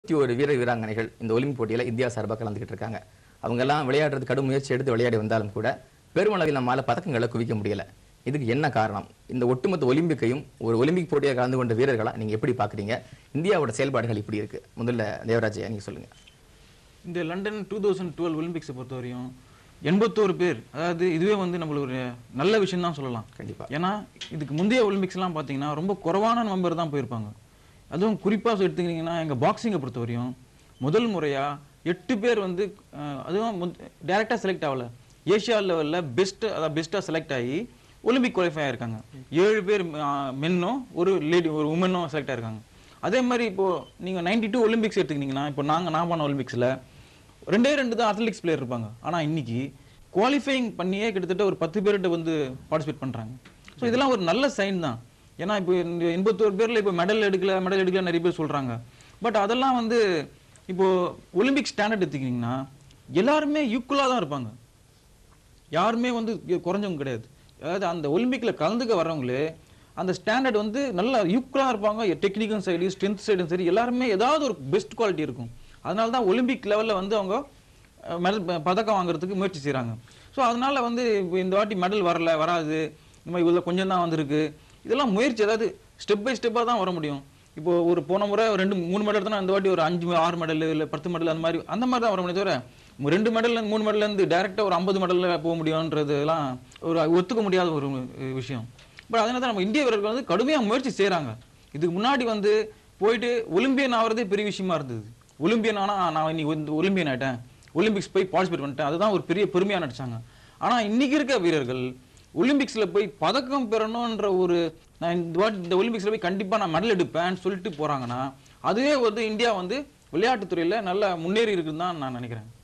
இருபத்தி ஒரு வீரர் வீராங்கனைகள் இந்த ஒலிம்பிக் போட்டியில இந்தியா சார்பாக கலந்துக்கிட்டு இருக்காங்க அவங்க எல்லாம் விளையாடுறது கடும் முயற்சி எடுத்து விளையாடி வந்தாலும் கூட பெருமளவில் நம்மால பதக்கங்களை குவிக்க முடியல இதுக்கு என்ன காரணம் இந்த ஒட்டுமொத்த ஒலிம்பிக்கையும் ஒரு ஒலிம்பிக் போட்டியாக கலந்து கொண்ட வீரர்களா நீங்க எப்படி பாக்குறீங்க இந்தியாவோட செயல்பாடுகள் இப்படி இருக்கு முதல்ல தேவராஜ் நீங்க சொல்லுங்க இந்த லண்டன் டூ தௌசண்ட் டுவெல் ஒலிம்பிக்ஸை பொறுத்த வரையும் எண்பத்தோரு பேர் அதாவது இதுவே வந்து நம்மளுக்கு ஒரு நல்ல விஷயம் தான் சொல்லலாம் கண்டிப்பா ஏன்னா இதுக்கு முந்தைய ஒலிம்பிக்ஸ்லாம் பார்த்தீங்கன்னா ரொம்ப குறைவான நம்பர் தான் போயிருப்பாங்க அதுவும் குறிப்பாக எடுத்துக்கிட்டிங்கன்னா எங்கள் பாக்ஸிங்கை பொறுத்த வரையும் முதல் முறையாக எட்டு பேர் வந்து அஹ், அதுவும் டேரெக்டாக செலக்ட் ஆகல ஏஷியா லெவலில் பெஸ்ட் அதாவது பெஸ்ட்டாக செலக்ட் ஆகி ஒலிம்பிக் குவாலிஃபை ஆயிருக்காங்க ஏழு பேர் மென்னும் ஒரு லேடி ஒரு உமனும் செலக்ட் ஆயிருக்காங்க அதே மாதிரி இப்போ நீங்கள் நைன்டி டூ ஒலிம்பிக்ஸ் எடுத்துக்கிட்டிங்கன்னா இப்போ நாங்கள் நான் பண்ண ஒலிம்பிக்ஸில் ரெண்டே ரெண்டு தான் அத்லெட்டிக்ஸ் பிளேயர் இருப்பாங்க ஆனா இன்னைக்கு குவாலிஃபைங் பண்ணியே கிட்டத்தட்ட ஒரு பத்து பேர்கிட்ட வந்து பார்ட்டிசிபேட் பண்றாங்க ஸோ இதெல்லாம் ஒரு நல்ல சைன் தான் ஏன்னா இப்போ இந்த எண்பத்தோரு பேர்ல இப்போ மெடல் எடுக்கல மெடல் எடுக்கல நிறைய பேர் சொல்றாங்க பட் அதெல்லாம் வந்து இப்போ ஒலிம்பிக் ஸ்டாண்டர்ட் எடுத்துக்கிட்டிங்கன்னா எல்லாருமே ஈக்குவலாக தான் இருப்பாங்க யாருமே வந்து இ- குறைஞ்சவங்க கிடையாது அதாவது அந்த ஒலிம்பிக்ல கலந்துக்க வர்றவங்களே அந்த ஸ்டாண்டர்ட் வந்து நல்லா ஈக்குவலாக இருப்பாங்க டெக்னிக்கல் சைடு ஸ்ட்ரென்த் சைடும் சரி எல்லாருமே ஏதாவது ஒரு பெஸ்ட் குவாலிட்டி இருக்கும் அதனால தான் ஒலிம்பிக் லெவலில் வந்து அவங்க அஹ், மெடல் ப- பதக்கம் வாங்குறதுக்கு முயற்சி செய்கிறாங்க ஸோ அதனால வந்து இப்போ இந்த வாட்டி மெடல் வரல வராது இந்த மாதிரி இவ்வளோ கொஞ்சம் தான் வந்திருக்கு இதெல்லாம் முயற்சி அதாவது ஸ்டெப் பை ஸ்டெப்பாக தான் வர முடியும் இப்போ ஒரு போன முறை ஒரு ரெண்டு மூணு மெடல் தான் இந்த வாட்டி ஒரு அஞ்சு ஆறு மெடல் இல்லை பத்து மெடல் அந்த மாதிரி அந்த மாதிரி தான் வர முடியும் தவிர மு- ரெண்டு மெடல் மூணு மெடல்ல இருந்து டேரெக்டாக ஒரு ஐம்பது மெடல்ல போக முடியும்ன்றதுலாம் ஒரு அஹ், முடியாத ஒரு அஹ், விஷயம் பட் அதனால தான் நம்ம இந்திய வீரர்கள் வந்து கடுமையாக முயற்சி செய்கிறாங்க இதுக்கு முன்னாடி வந்து போயிட்டு ஒலிம்பியன் ஆகிறதே பெரிய விஷயமா இருந்தது ஒலிம்பியன் ஆனா நான் இன்னைக்கு வந்து ஒலிம்பியன் ஆயிட்டேன் ஒலிம்பிக்ஸ் போய் பார்ட்டிசிபேட் பண்ணிட்டேன் அதுதான் ஒரு பெரிய பெருமையா நடிச்சாங்க ஆனா இன்னைக்கு இருக்க வீரர்கள் ஒலிம்பிக்ஸ்ல போய் பதக்கம் பெறணும்ன்ற ஒரு நான் இந்த வாட்டி இந்த ஒலிம்பிக்ஸ்ல போய் கண்டிப்பா நான் மெடல் எடுப்பேன்னு சொல்லிட்டு போறாங்கன்னா அதுவே வந்து இந்தியா வந்து விளையாட்டுத்துறையில நல்லா முன்னேறி இருக்குன்னு தான் நான் நினைக்கிறேன்